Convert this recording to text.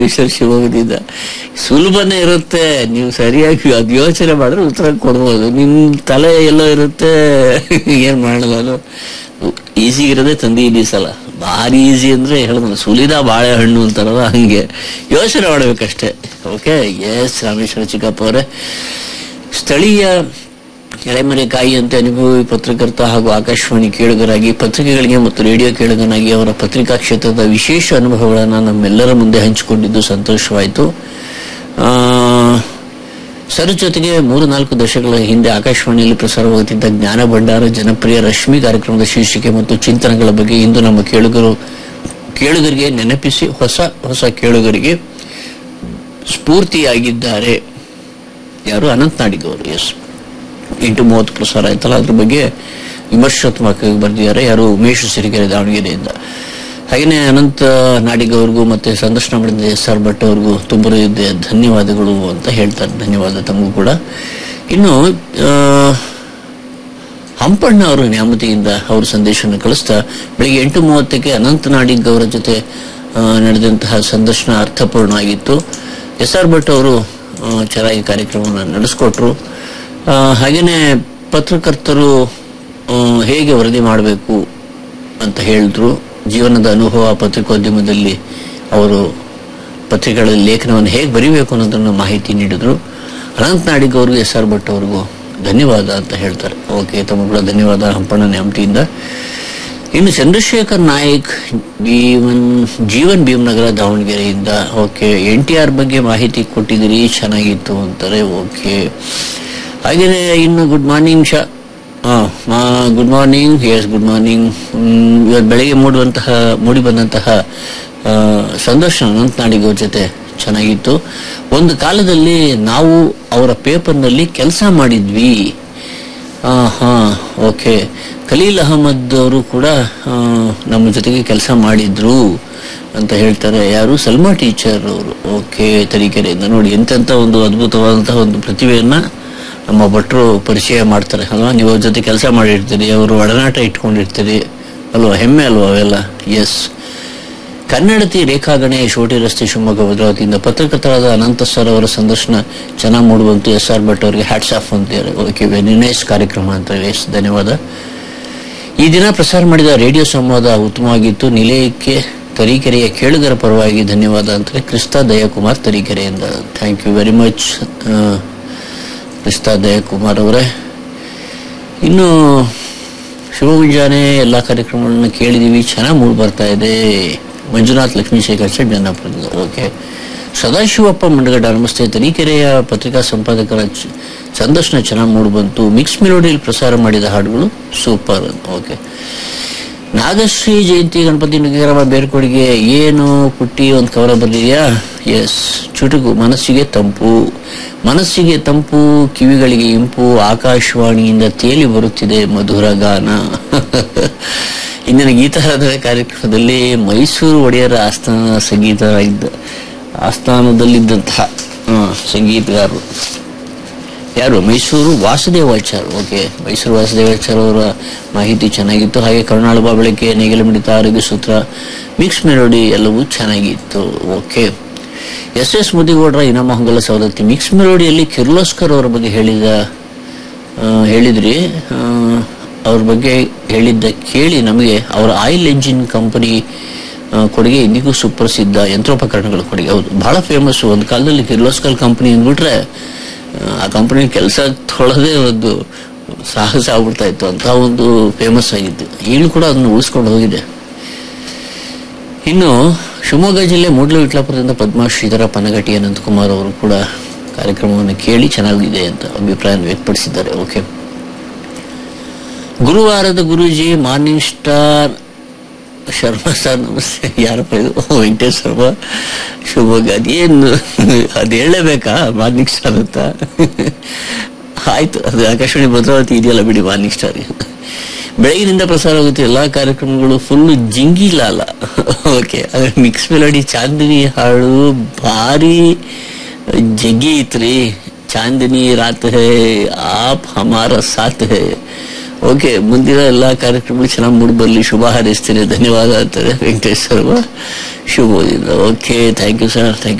ಈಶ್ವರ್ ಶಿವಮೊಗ್ಗದಿಂದ ಸುಲಭನೇ ಇರುತ್ತೆ ನೀವು ಸರಿಯಾಗಿ ಅದು ಯೋಚನೆ ಮಾಡಿದ್ರೆ ಉತ್ತರ ಕೊಡ್ಬೋದು ನಿಮ್ ತಲೆ ಎಲ್ಲೋ ಇರುತ್ತೆ ಏನ್ ಮಾಡಲ್ಲ ನಾನು ಈಸಿ ಇರೋದೇ ತಂದಿ ಈ ಸಲ ಭಾರಿ ಈಸಿ ಅಂದ್ರೆ ಹೇಳಿದ್ನಲ್ಲ ಸುಲಿದ ಬಾಳೆಹಣ್ಣು ಅಂತಾರಲ್ಲ ಹಂಗೆ ಯೋಚನೆ ಮಾಡ್ಬೇಕಷ್ಟೇ ಓಕೆ ಎಸ್ ರಾಮೇಶ್ವರ ಚಿಕ್ಕಪ್ಪ ಅವರೇ ಸ್ಥಳೀಯ ಎಳೆಮರೆಕಾಯಿಯಂತೆ ಅನುಭವಿ ಪತ್ರಕರ್ತ ಹಾಗೂ ಆಕಾಶವಾಣಿ ಕೇಳುಗರಾಗಿ ಪತ್ರಿಕೆಗಳಿಗೆ ಮತ್ತು ರೇಡಿಯೋ ಕೇಳುಗನಾಗಿ ಅವರ ಪತ್ರಿಕಾ ಕ್ಷೇತ್ರದ ವಿಶೇಷ ಅನುಭವಗಳನ್ನು ನಮ್ಮೆಲ್ಲರ ಮುಂದೆ ಹಂಚಿಕೊಂಡಿದ್ದು ಸಂತೋಷವಾಯಿತು ಆ, ಸರ್ ಜೊತೆಗೆ ಮೂರು ನಾಲ್ಕು ದಶಕಗಳ ಹಿಂದೆ ಆಕಾಶವಾಣಿಯಲ್ಲಿ ಪ್ರಸಾರವಾಗುತ್ತಿದ್ದ ಜ್ಞಾನ ಭಂಡಾರ ಜನಪ್ರಿಯ ರಶ್ಮಿ ಕಾರ್ಯಕ್ರಮದ ಶೀರ್ಷಿಕೆ ಮತ್ತು ಚಿಂತನೆಗಳ ಬಗ್ಗೆ ಇಂದು ನಮ್ಮ ಕೇಳುಗರು ಕೇಳುಗರಿಗೆ ನೆನಪಿಸಿ ಹೊಸ ಹೊಸ ಕೇಳುಗರಿಗೆ ಸ್ಫೂರ್ತಿಯಾಗಿದ್ದಾರೆ ಯಾರು ಅನಂತ್ ನಾಡಿಗ್ ಅವರು ಎಸ್ ಎಂಟು ಮೂವತ್ತು ಪ್ರಸಾರ ಆಯ್ತಲ್ಲ ಅದ್ರ ಬಗ್ಗೆ ವಿಮರ್ಶಾತ್ಮಕವಾಗಿ ಬರೆದಿದ್ದಾರೆ ಯಾರು ಉಮೇಶ್ ಸಿರಿಗೆರೆ ದಾವಣಗೆರೆಯಿಂದ ಹಾಗೆಯೇ ಅನಂತ ನಾಡಿಗ್ ಅವ್ರಿಗೂ ಮತ್ತೆ ಸಂದರ್ಶನ ಮಾಡಿದ ಎಸ್ ಆರ್ ಭಟ್ ಅವ್ರಿಗೂ ತುಂಬ ಹೃದಯ ಧನ್ಯವಾದಗಳು ಅಂತ ಹೇಳ್ತಾರೆ ಧನ್ಯವಾದ ತಮಗೂ ಕೂಡ ಇನ್ನು ಆ, ಹಂಪಣ್ಣ ಅವರು ನ್ಯಾಮತಿಯಿಂದ ಅವರು ಸಂದೇಶವನ್ನು ಕಳಿಸ್ತಾ ಬೆಳಿಗ್ಗೆ ಎಂಟು ಮೂವತ್ತಕ್ಕೆ ಅನಂತ ನಾಡಿಗ್ ಅವರ ಜೊತೆ ಆ, ನಡೆದಂತಹ ಸಂದರ್ಶನ ಅರ್ಥಪೂರ್ಣ ಆಗಿತ್ತು ಎಸ್ ಆರ್ ಭಟ್ ಅವರು ಆ, ಚೆನ್ನಾಗಿ ಕಾರ್ಯಕ್ರಮವನ್ನು ನಡೆಸ್ಕೊಟ್ರು ಆ, ಹಾಗೇನೆ ಪತ್ರಕರ್ತರು ಆ, ಹೇಗೆ ವರದಿ ಮಾಡಬೇಕು ಅಂತ ಹೇಳಿದ್ರು ಜೀವನದ ಅನುಭವ ಪತ್ರಿಕೋದ್ಯಮದಲ್ಲಿ ಅವರು ಪತ್ರಿಕೆಗಳಲ್ಲಿ ಲೇಖನವನ್ನು ಹೇಗೆ ಬರಿಬೇಕು ಅನ್ನೋದನ್ನು ಮಾಹಿತಿ ನೀಡಿದ್ರು ಅನಂತ್ ನಾಡಿಗ್ ಅವ್ರಿಗೂ ಎಸ್ ಆರ್ ಭಟ್ ಅವ್ರಿಗೂ ಧನ್ಯವಾದ ಅಂತ ಹೇಳ್ತಾರೆ ಓಕೆ ತಮ್ಮ ಕೂಡ ಧನ್ಯವಾದ ಹಂಪಣ್ಣ ನ್ಯಾಮತಿಯಿಂದ ಇನ್ನು ಚಂದ್ರಶೇಖರ್ ನಾಯಕ್ ಜೀವನ್ ಜೀವನ್ ಭೀಮನಗರ ದಾವಣಗೆರೆಯಿಂದ ಓಕೆ ಎನ್ ಟಿ ಆರ್ ಬಗ್ಗೆ ಮಾಹಿತಿ ಕೊಟ್ಟಿದ್ದೀರಿ ಚೆನ್ನಾಗಿತ್ತು ಅಂತಾರೆ ಓಕೆ ಹಾಗೆಯೇ ಇನ್ನು ಗುಡ್ ಮಾರ್ನಿಂಗ್ ಶಾ good morning yes good morning ಇವತ್ತು ಬೆಳಗ್ಗೆ ಮೂಡುವಂತಹ ಮೂಡಿ ಬಂದಂತಹ ಆ, ಸಂದರ್ಶನ ಅನಂತ್ ನಾಡಿಗ್ ಅವ್ರ ಜೊತೆ ಚೆನ್ನಾಗಿತ್ತು ಒಂದು ಕಾಲದಲ್ಲಿ ನಾವು ಅವರ ಪೇಪರ್ನಲ್ಲಿ ಕೆಲಸ ಮಾಡಿದ್ವಿ ಆ, ಹಾ ಓಕೆ ಖಲೀಲ್ ಅಹಮದ್ ಅವರು ಕೂಡ ಆ, ನಮ್ಮ ಜೊತೆಗೆ ಕೆಲಸ ಮಾಡಿದ್ರು ಅಂತ ಹೇಳ್ತಾರೆ ಯಾರು ಸಲ್ಮಾ ಟೀಚರ್ ಅವರು ಓಕೆ ತರೀಕೆರೆಯಿಂದ ನೋಡಿ ಎಂತೆಂಥ ಒಂದು ಅದ್ಭುತವಾದಂತಹ ಒಂದು ಪ್ರತಿಭೆಯನ್ನ ನಮ್ಮ ಭಟ್ರು ಪರಿಚಯ ಮಾಡ್ತಾರೆ ಅಲ್ವಾ ನೀವು ಅವ್ರ ಜೊತೆ ಕೆಲಸ ಮಾಡಿರ್ತೀರಿ ಅವರು ಒಡನಾಟ ಇಟ್ಕೊಂಡಿರ್ತೀರಿ ಅಲ್ವಾ ಹೆಮ್ಮೆ ಅಲ್ವಾ ಅವೆಲ್ಲ ಎಸ್ ಕನ್ನಡತಿ ರೇಖಾ ಗಣೇಶ್ ಓಟಿ ರಸ್ತೆ ಶಿವಮೊಗ್ಗ ಭದ್ರಾವತಿಯಿಂದ ಪತ್ರಕರ್ತರಾದ ಅನಂತ ಸರ್ ಅವರ ಸಂದರ್ಶನ ಚೆನ್ನಾಗಿ ಮೂಡುವಂತು ಎಸ್ ಆರ್ ಭಟ್ ಅವರಿಗೆ ಹ್ಯಾಟ್ಸ್ ಆಫ್ ಅಂತಾರೆ ಓಕೆ ವೆರಿ ನೈಸ್ ಕಾರ್ಯಕ್ರಮ ಅಂತ ಎಸ್ ಧನ್ಯವಾದ ಈ ದಿನ ಪ್ರಸಾರ ಮಾಡಿದ ರೇಡಿಯೋ ಸಂವಾದ ಉತ್ತಮವಾಗಿತ್ತು ನಿಲಯಕ್ಕೆ ತರೀಕೆರೆಯ ಕೇಳುಗರ ಪರವಾಗಿ ಧನ್ಯವಾದ ಅಂತಾರೆ ಕ್ರಿಸ್ತಾ ದಯಾಕುಮಾರ್ ತರೀಕೆರೆಯಿಂದ thank you very much Krista Dayakumar ಅವರೇ ಇನ್ನು ಶುಭ ಮುಂಜಾನೆ ಎಲ್ಲ ಕಾರ್ಯಕ್ರಮಗಳನ್ನು ಕೇಳಿದೀವಿ ಚೆನ್ನಾಗಿ ಮೂಡ್ ಬರ್ತಾ ಇದೆ ಮಂಜುನಾಥ್ ಲಕ್ಷ್ಮೀಶೇಖರ್ ಶೆಟ್ ಜನ್ನಾಪುರದಿಂದ ಓಕೆ ಸದಾಶಿವಪ್ಪ ಮಂಡಗಡ್ಡ ನಮಸ್ತೆ ತರೀಕೆರೆಯ ಪತ್ರಿಕಾ ಸಂಪಾದಕರ ಚ- ಸಂದರ್ಶನ ಚೆನ್ನಾಗಿ ಮೂಡ್ ಬಂತು ಮಿಕ್ಸ್ ಮೆಲೋಡಿಯಲ್ಲಿ ಪ್ರಸಾರ ಮಾಡಿದ ಹಾಡುಗಳು ಸೂಪರ್ ಓಕೆ ನಾಗಶ್ರೀ ಜಯಂತಿ ಗಣಪತಿ ನಗರ ಬೇರ್ಕೊಡಿಗೆ ಏನು ಪುಟ್ಟಿ ಒಂದು ಕವರ ಬಂದಿದೆಯಾ ಎಸ್ ಚುಟುಕು ಮನಸ್ಸಿಗೆ ತಂಪು ಮನಸ್ಸಿಗೆ ತಂಪು ಕಿವಿಗಳಿಗೆ ಇಂಪು ಆಕಾಶವಾಣಿಯಿಂದ ತೇಲಿ ಬರುತ್ತಿದೆ ಮಧುರ ಗಾನ ಇಂದಿನ ಗೀತಾರಾಧನೆ ಕಾರ್ಯಕ್ರಮದಲ್ಲಿ ಮೈಸೂರು ಒಡೆಯರ ಆಸ್ಥಾನ ಸಂಗೀತ ಇದ್ದ ಆಸ್ಥಾನದಲ್ಲಿದ್ದಂತಹ ಆ, ಸಂಗೀತಗಾರರು ಯಾರು ಮೈಸೂರು ವಾಸುದೇವಾಚಾರ್ ಓಕೆ ಮೈಸೂರು ವಾಸುದೇವಾಚಾರ್ ಅವರ ಮಾಹಿತಿ ಚೆನ್ನಾಗಿತ್ತು ಹಾಗೆ ಕರುಣಾಳುಬ ಬೆಳಕೆ ನೇಗಿಲ ಮಿಡಿತ ಆರೋಗ್ಯ ಸೂತ್ರ ಮಿಕ್ಸ್ ಮೆಲೋಡಿ ಎಲ್ಲವೂ ಚೆನ್ನಾಗಿತ್ತು okay S S Mudigoudar Inam Hongal Savadatti mix ಮೆಲೋಡಿಯಲ್ಲಿ ಕಿರ್ಲೋಸ್ಕರ್ ಅವರ ಬಗ್ಗೆ ಹೇಳಿದ ಆ, ಹೇಳಿದ್ರಿ ಆ, ಅವ್ರ ಬಗ್ಗೆ ಹೇಳಿದ್ದ ಕೇಳಿ ನಮಗೆ ಅವರ ಆಯಿಲ್ ಎಂಜಿನ್ ಕಂಪನಿ ಕೊಡುಗೆ ಇಂದಿಗೂ ಸುಪ್ರಸಿದ್ಧ ಯಂತ್ರೋಪಕರಣಗಳ ಕೊಡುಗೆ ಹೌದು ಬಹಳ ಫೇಮಸ್ ಒಂದು ಕಾಲದಲ್ಲಿ ಕಿರ್ಲೋಸ್ಕರ್ ಕಂಪನಿ ಅಂದ್ಬಿಟ್ರೆ ಆ, ಆ ಕಂಪನಿ ಕೆಲಸ ತೊಳದೇ ಒಂದು ಸಾಹಸ ಆಗ್ಬಿಡ್ತಾ ಇತ್ತು ಅಂತ ಒಂದು ಫೇಮಸ್ ಆಗಿತ್ತು ಈಗಲೂ ಕೂಡ ಅದನ್ನು ಉಳಿಸ್ಕೊಂಡು ಹೋಗಿದೆ ಇನ್ನು ಶಿವಮೊಗ್ಗ ಜಿಲ್ಲೆ ಮೂಡ್ಲು ವಿಟ್ಲಾಪುರದಿಂದ ಪದ್ಮಾ ಶ್ರೀಧರ ಪನಗಟಿ ಅನಂತಕುಮಾರ್ ಅವರು ಕೂಡ ಕಾರ್ಯಕ್ರಮವನ್ನು ಕೇಳಿ ಚೆನ್ನಾಗಿದೆ ಅಂತ ಅಭಿಪ್ರಾಯ ವ್ಯಕ್ತಪಡಿಸಿದ್ದಾರೆ ಓಕೆ ಗುರುವಾರದ Guruji morning star Sharma sir ನಮಸ್ತೆ ಯಾರಪ್ಪ ಇದು ಓ, ವೆಂಕಟೇಶ್ ಶರ್ಮಾ ಶಿವಮೊಗ್ಗ ಅದೇನು ಅದು ಹೇಳಲೇಬೇಕಾ ಮಾರ್ನಿಂಗ್ ಸ್ಟಾರ್ ಅಂತ ಆಯ್ತು ಅದು ಆಕಾಶವಾಣಿ ಭದ್ರಾವತಿ ಇದೆಯಲ್ಲ ಬಿಡಿ ಮಾರ್ನಿಂಗ್ ಸ್ಟಾರ್ ಬೆಳಗಿನಿಂದ ಪ್ರಸಾರ ಆಗುತ್ತೆ ಎಲ್ಲಾ ಕಾರ್ಯಕ್ರಮಗಳು ಫುಲ್ ಜಿಂಗಿಲಾಲ ಓಕೆ ಅದ್ರ ಮಿಕ್ಸ್ ಮೆಲೋಡಿ ಚಾಂದಿನಿ ಹಾಡು ಭಾರಿ ಜಗ್ಗಿ ಇತ್ರಿ ಚಾಂದಿನಿ ರಾತ್ ಹೇ ಆಪ್ ಹಮಾರ ಸಾಥ್ ಹೇ ಓಕೆ ಮುಂದಿನ ಎಲ್ಲಾ ಕಾರ್ಯಕ್ರಮಗಳು ಚೆನ್ನಾಗಿ ಮೂಡಿ ಬರಲಿ ಶುಭ ಹಾರೈಸ್ತೇನೆ ಧನ್ಯವಾದ ಅಂತಾರೆ ವೆಂಕಟೇಶ್ ಸರ್ವ ಶುಭೋದಿನ okay thank you sir thank